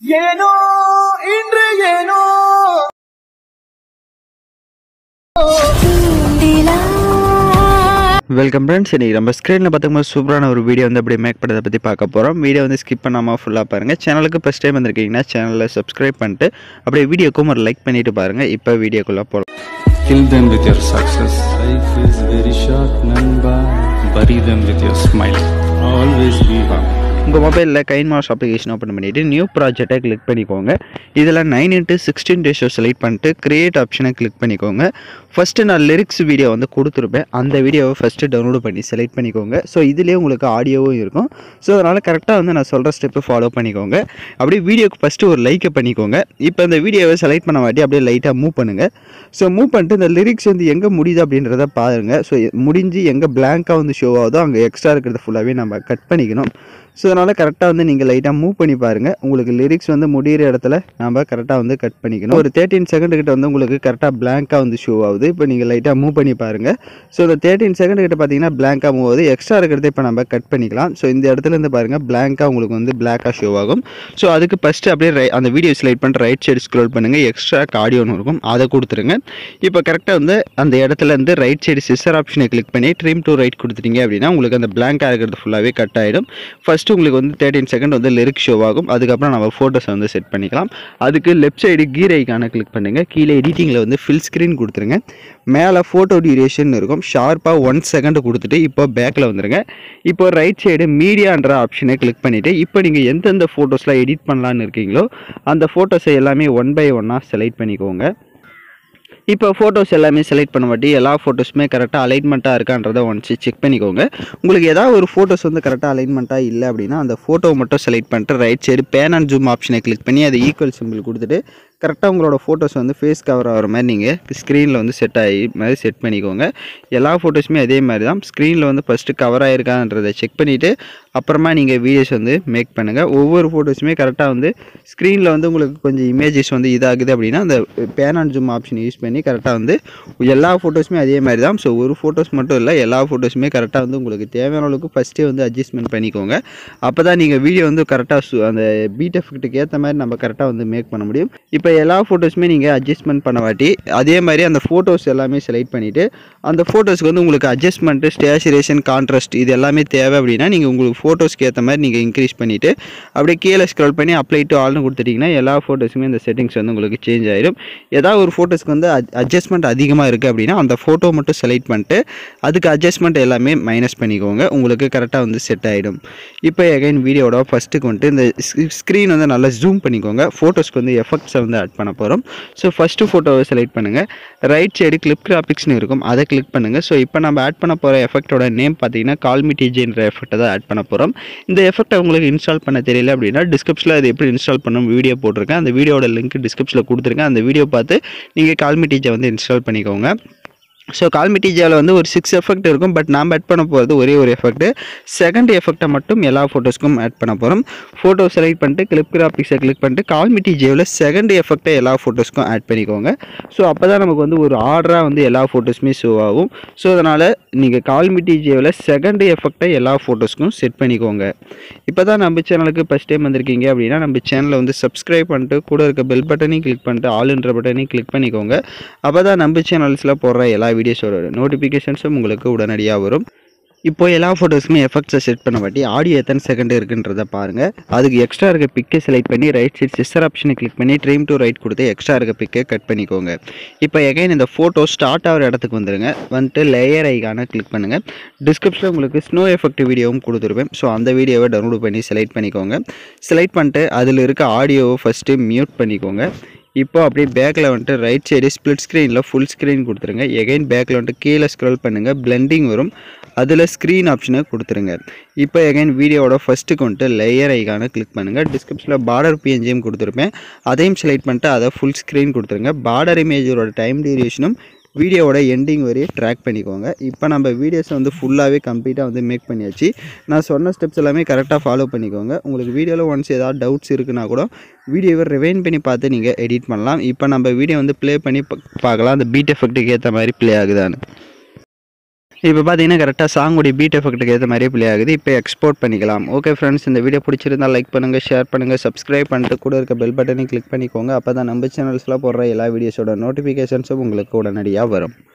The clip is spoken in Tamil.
ஏனோ இன்று ஏனோ வெல்கம் ஃப்ரெண்ட்ஸ் இன்றைக்கி நம்ம ஸ்க்ரீனில் பார்த்துக்கும்போது சூப்பரான ஒரு வீடியோ வந்து அப்படியே மேக் பண்ணுறதை பற்றி பார்க்க போகிறோம் வீடியோ வந்து ஸ்கிப் பண்ணாமல் ஃபுல்லாக பாருங்கள் சேனலுக்கு ஃபஸ்ட் டைம் வந்திருக்கீங்கன்னா சேனலை சப்ஸ்கிரைப் பண்ணிட்டு அப்படியே வீடியோக்கும் ஒரு லைக் பண்ணிட்டு பாருங்கள் இப்போ வீடியோக்குள்ளே போகலாம் Kill them with your success. Life is very short, Namba. Bury them with your smile. Always be happy. உங்கள் மொபைலில் கைன் மாஸ் அப்ளிகேஷன் ஓப்பன் பண்ணிவிட்டு நியூ ப்ராஜெக்டை கிளிக் பண்ணிக்கோங்க இதில் nine into sixteen ratio select பண்ணிட்டு கிரியேட் ஆப்ஷனை கிளிக் பண்ணிக்கோங்க ஃபஸ்ட்டு நான் லிரிக்ஸ் வீடியோ வந்து கொடுத்துருப்பேன் அந்த வீடியோவை ஃபஸ்ட்டு டவுன்லோட் பண்ணி செலக்ட் பண்ணிக்கோங்க ஸோ இதுலேயே உங்களுக்கு ஆடியோவும் இருக்கும் ஸோ அதனால் கரெக்டாக வந்து நான் சொல்கிற ஸ்டெப்பு ஃபாலோ பண்ணிக்கோங்க அப்படியே வீடியோக்கு ஃபஸ்ட்டு ஒரு லைக்கை பண்ணிக்கோங்க இப்போ இந்த வீடியோவை செலக்ட் பண்ண மாட்டி அப்படியே லைட்டாக மூவ் பண்ணுங்கள் ஸோ மூவ் பண்ணிட்டு இந்த லிரிக்ஸ் வந்து எங்கே முடியுது அப்படின்றத பாருங்கள் ஸோ முடிஞ்சு எங்கே பிளாங்காக வந்து ஷோ ஆகுதோ அங்கே எக்ஸ்ட்ரா இருக்கிறது ஃபுல்லாகவே நம்ம கட் பண்ணிக்கணும் ஸோ அதனால் கரெக்டாக வந்து நீங்கள் லைட்டாக மூவ் பண்ணி பாருங்கள் உங்களுக்கு லிரிக்ஸ் வந்து முடிகிற இடத்துல நம்ம கரெக்டாக வந்து கட் பண்ணிக்கணும் ஒரு தேர்ட்டின் செகண்ட் கிட்ட வந்து உங்களுக்கு கரெக்டாக பிளாங்காக வந்து ஷோ ஆகுது இப்போ நீங்கள் லைட்டாக மூவ் பண்ணி பாருங்கள் ஸோ இந்த தேர்ட்டின் செகண்ட் கிட்ட பார்த்தீங்கன்னா பிளாங்காக மூவ் ஆகுது எக்ஸ்ட்ரா இருக்கிறத இப்போ நம்ம கட் பண்ணிக்கலாம் ஸோ இந்த இடத்துல இருந்து பாருங்கள் பிளாங்காக உங்களுக்கு வந்து பிளாக்காக ஷோ ஆகும் ஸோ அதுக்கு ஃபஸ்ட்டு அப்படியே ரை அந்த வீடியோ ஸ்லைட் பண்ணிட்டு ரைட் சைடு ஸ்க்ரோல் பண்ணுங்கள் எக்ஸ்ட்ரா ஆடியோன்னு இருக்கும் அதை கொடுத்துருங்க இப்போ கரெக்டாக வந்து அந்த இடத்துல இருந்து ரைட் சைடு சிஸ்டர் ஆப்ஷனை கிளிக் பண்ணி ட்ரீம் டு ரைட் கொடுத்துட்டீங்க அப்படின்னா உங்களுக்கு அந்த பிளாங்காக இருக்கிறது ஃபுல்லாகவே கட் ஆகிடும் ஃபஸ்ட்டு உங்களுக்கு வந்து தேர்ட்டின் செகண்ட் வந்து லிரிக் ஷோ ஆகும் அதுக்கப்புறம் நம்ம ஃபோட்டோஸை வந்து செட் பண்ணிக்கலாம் அதுக்கு லெஃப்ட் சைடு கீர் ஐக்கான கிளிக் பண்ணுங்கள் கீழே எடிட்டிங்கில் வந்து ஃபில் ஸ்க்ரீன் கொடுத்துருங்க மேலே ஃபோட்டோ டியூரேஷன் இருக்கும் ஷார்ப்பாக ஒன் செகண்ட் கொடுத்துட்டு இப்போ பேக்கில் வந்துருங்க இப்போ ரைட் சைடு மீடியான்ற ஆப்ஷனை கிளிக் பண்ணிவிட்டு இப்போ நீங்கள் எந்தெந்த ஃபோட்டோஸ்லாம் எடிட் பண்ணலான்னு இருக்கீங்களோ அந்த ஃபோட்டோஸை எல்லாமே ஒன் பை ஒன்னாக செலக்ட் பண்ணிக்கோங்க இப்போ ஃபோட்டோஸ் எல்லாமே செலக்ட் பண்ண மாட்டி எல்லா ஃபோட்டோஸுமே கரெக்டாக அலைன்மெண்ட்டாக இருக்கான்றதை ஒன்ஸ் செக் பண்ணிக்கோங்க உங்களுக்கு ஏதாவது ஒரு ஃபோட்டோஸ் வந்து கரெக்டாக அலைன்மெண்ட்டாக இல்லை அப்படின்னா அந்த ஃபோட்டோவை மட்டும் செலக்ட் பண்ணிட்டு right side pan and zoom ஆப்ஷனை கிளிக் பண்ணி அது ஈக்குவல் சிம்பிள் கொடுத்துட்டு கரெக்டாக உங்களோட ஃபோட்டோஸ் வந்து ஃபேஸ் கவர் ஆகிற மாதிரி நீங்கள் ஸ்க்ரீனில் வந்து செட் ஆகி மாதிரி செட் பண்ணிக்கோங்க எல்லா ஃபோட்டோஸுமே அதே மாதிரி தான் ஸ்க்ரீனில் வந்து ஃபஸ்ட்டு கவர் ஆகிருக்கான்றதை செக் பண்ணிவிட்டு அப்புறமா நீங்கள் வீடியோஸ் வந்து மேக் பண்ணுங்கள் ஒவ்வொரு ஃபோட்டோஸுமே கரெக்டாக வந்து ஸ்க்ரீனில் வந்து உங்களுக்கு கொஞ்சம் இமேஜஸ் வந்து இதாகுது அப்படின்னா அந்த pan and zoom option use பண்ணி கரெக்டாக வந்து எல்லா ஃபோட்டோஸுமே அதே மாதிரி தான் ஸோ ஒரு ஃபோட்டோஸ் மட்டும் இல்லை எல்லா ஃபோட்டோஸுமே கரெக்டாக வந்து உங்களுக்கு தேவையான அளவுக்கு ஃபஸ்ட்டே வந்து அட்ஜஸ்ட்மெண்ட் பண்ணிக்கோங்க அப்போ தான் நீங்கள் வீடியோ வந்து கரெக்டாக அந்த பீட் எஃபெக்ட்டுக்கு ஏற்ற மாதிரி நம்ம கரெக்டாக வந்து மேக் பண்ண முடியும் இப்போ எல்லா ஃபோட்டோஸுமே நீங்கள் அட்ஜஸ்ட்மெண்ட் பண்ண வாட்டி அதே மாதிரி அந்த ஃபோட்டோஸ் எல்லாமே செலக்ட் பண்ணிவிட்டு அந்த ஃபோட்டோஸ்க்கு வந்து உங்களுக்கு அட்ஜஸ்ட்மெண்ட்டு ஸ்டேச்சுரேஷன் கான்ட்ராஸ்ட் இது எல்லாமே தேவை அப்படின்னா நீங்கள் உங்களுக்கு ஃபோட்டோஸ்க்கு ஏற்ற மாதிரி நீங்கள் இன்க்ரீஸ் பண்ணிவிட்டு அப்படியே கீழே ஸ்க்ரோல் பண்ணி அப்ளை டு ஆல்னு கொடுத்துட்டிங்கன்னா எல்லா ஃபோட்டோஸுமே இந்த செட்டிங்ஸ் வந்து உங்களுக்கு சேஞ்ச் ஆகிடும் ஏதாவது ஒரு ஃபோட்டோஸ்க்கு வந்து அட்ஜஸ்ட்மெண்ட் அதிகமாக இருக்குது அப்படின்னா அந்த ஃபோட்டோ மட்டும் செலக்ட் பண்ணிட்டு அதுக்கு அட்ஜஸ்ட்மெண்ட் எல்லாமே மைனஸ் பண்ணிக்கோங்க உங்களுக்கு கரெக்டாக வந்து செட் ஆகிடும் இப்போ எகைன் வீடியோட ஃபஸ்ட்டுக்கு வந்துட்டு இந்த ஸ்க்ரீன் வந்து நல்லா ஜூம் பண்ணிக்கோங்க ஃபோட்டோஸ்க்கு வந்து எஃபெக்ட்ஸை வந்து ஆட் பண்ண போகிறோம் ஸோ ஃபஸ்ட்டு ஃபோட்டோவை செலக்ட் பண்ணுங்கள் ரைட் சைடு கிளிப் கிராஃபிக்ஸ்னு இருக்கும் அதை கிளிக் பண்ணுங்கள் ஸோ இப்போ நம்ம ஆட் பண்ண போகிற எஃபெக்ட்டோட நேம் பார்த்தீங்கன்னா கால்மி டிஜின்ற எஃபெக்ட்டை தான் ஆட் பண்ண போகிறோம் இந்த எஃபெக்ட்டை உங்களுக்கு இன்ஸ்டால் பண்ண தெரியல அப்படின்னா டிஸ்கிரிப்ஷனில் அது எப்படி இன்ஸ்டால் பண்ணணும் வீடியோ போட்டிருக்கேன் அந்த வீடியோட லிங்க் டிஸ்கிரிப்ஷனில் கொடுத்துருக்கேன் அந்த வீடியோ பார்த்து நீங்கள் கால்மி டிஜை வந்து இன்ஸ்டால் பண்ணிக்கோங்க ஸோ கால்மிட்டிஜாவில் வந்து ஒரு சிக்ஸ் எஃபெக்ட் இருக்கும் பட் நாம் ஆட் பண்ண போகிறது ஒரே ஒரு எஃபெக்ட் செகண்ட் எஃபெக்ட்டை மட்டும் எல்லா ஃபோட்டோஸ்க்கும் ஆட் பண்ண போகிறோம் ஃபோட்டோ செலக்ட் பண்ணிட்டு கிளிப் கிராஃபிக்ஸை கிளிக் பண்ணிட்டு கால்மிட்டிஜேவில் செகண்ட் எஃபெக்ட்டை எல்லா ஃபோட்டோஸ்க்கும் ஆட் பண்ணிக்கோங்க ஸோ அப்போ தான் நமக்கு வந்து ஒரு ஆர்டராக வந்து எல்லா ஃபோட்டோஸுமே ஷோ ஆகும் ஸோ அதனால் நீங்கள் கால்மிட்டிஜேவில் செகண்ட் எஃபெக்ட்டை எல்லா ஃபோட்டோஸ்க்கும் செட் பண்ணிக்கோங்க இப்போ தான் நம்ம சேனலுக்கு ஃபஸ்ட் டைம் வந்திருக்கீங்க அப்படின்னா நம்ம சேனலை வந்து சப்ஸ்கிரைப் பண்ணிட்டு கூட இருக்க பெல் பட்டனையும் கிளிக் பண்ணிட்டு ஆல்ன்ற பட்டனையும் கிளிக் பண்ணிக்கோங்க அப்போ தான் நம்ம சேனல்ஸில் போடுற எல்லா வீடியோஸோட நோட்டிஃபிகேஷன்ஸும் உங்களுக்கு உடனடியாக வரும் இப்போ எல்லா ஃபோட்டோஸுமே எஃபெக்ட்ஸை செட் பண்ண வாட்டி ஆடியோ எத்தனை செகண்ட் இருக்குன்றத பாருங்கள் அதுக்கு எக்ஸ்ட்ரா இருக்க பிக்கை செலக்ட் பண்ணி ரைட் சைட் சிஸ்டர் ஆப்ஷனை கிளிக் பண்ணி ட்ரீம் டு ரைட் கொடுத்து எக்ஸ்ட்ரா இருக்க பிக்கை கட் பண்ணிக்கோங்க இப்போ எகைன் இந்த ஃபோட்டோ ஸ்டார்ட் ஆகிற இடத்துக்கு வந்துருங்க வந்துட்டு லேயர் ஐக்கான கிளிக் பண்ணுங்கள் டிஸ்கிரிப்ஷனில் உங்களுக்கு ஸ்னோ எஃபெக்ட் வீடியோவும் கொடுத்துருப்பேன் ஸோ அந்த வீடியோவை டவுன்லோட் பண்ணி செலக்ட் பண்ணிக்கோங்க செலக்ட் பண்ணிட்டு அதில் இருக்க ஆடியோவை ஃபஸ்ட்டு மியூட் பண்ணிக்கோங்க இப்போ அப்படியே பேக்கில் வந்துட்டு ரைட் சைடு ஸ்ப்ளிட் ஸ்க்ரீனில் ஃபுல் ஸ்க்ரீன் கொடுத்துருங்க எகைன் பேக்கில் வந்துட்டு கீழே ஸ்க்ரோல் பண்ணுங்கள் பிளெண்டிங் வரும் அதில் ஸ்க்ரீன் ஆப்ஷனை கொடுத்துருங்க இப்போ எகைன் வீடியோவோட ஃபஸ்ட்டுக்கு வந்துட்டு லேயர் ஐக்கான கிளிக் பண்ணுங்கள் டிஸ்கிரிப்ஷனில் பார்டர் பிஎன்ஜியும் கொடுத்துருப்பேன் அதையும் செலக்ட் பண்ணிட்டு அதை ஃபுல் ஸ்க்ரீன் கொடுத்துருங்க பார்டர் இமேஜோட டைம் டியூரேஷனும் வீடியோவோட எண்டிங் வரையும் ட்ராக் பண்ணிக்கோங்க இப்போ நம்ம வீடியோஸை வந்து ஃபுல்லாகவே கம்ப்ளீட்டாக வந்து மேக் பண்ணியாச்சு நான் சொன்ன ஸ்டெப்ஸ் எல்லாமே கரெக்டாக ஃபாலோ பண்ணிக்கோங்க உங்களுக்கு வீடியோவில் ஒன்ஸ் ஏதாவது டவுட்ஸ் இருக்குன்னா கூட வீடியோவை ரிவைன் பண்ணி பார்த்து நீங்கள் எடிட் பண்ணலாம் இப்போ நம்ம வீடியோ வந்து ப்ளே பண்ணி பா- பார்க்கலாம் அந்த பீட் எஃபெக்ட்டுக்கு ஏற்ற மாதிரி ப்ளே ஆகுதான்னு இப்போ பார்த்தீங்கன்னா கரெக்டாக சாங்குடைய பீட் எஃபெக்ட்டுக்கு ஏற்ற மாதிரியே ப்ளே ஆகுது இப்போ எக்ஸ்போர்ட் பண்ணிக்கலாம் ஓகே ஃப்ரெண்ட்ஸ் இந்த வீடியோ பிடிச்சிருந்தா லைக் பண்ணுங்கள் ஷேர் பண்ணுங்கள் சப்ஸ்கிரைப் பண்ணிட்டு கூட இருக்க பெல் பட்டனையும் கிளிக் பண்ணிக்கோங்க அப்போ தான் நம்ம சேனல்ஸ்லாம் போடுற எல்லா வீடியோஸோட நோட்டிஃபிகேஷன்ஸும் உங்களுக்கு உடனடியாக வரும்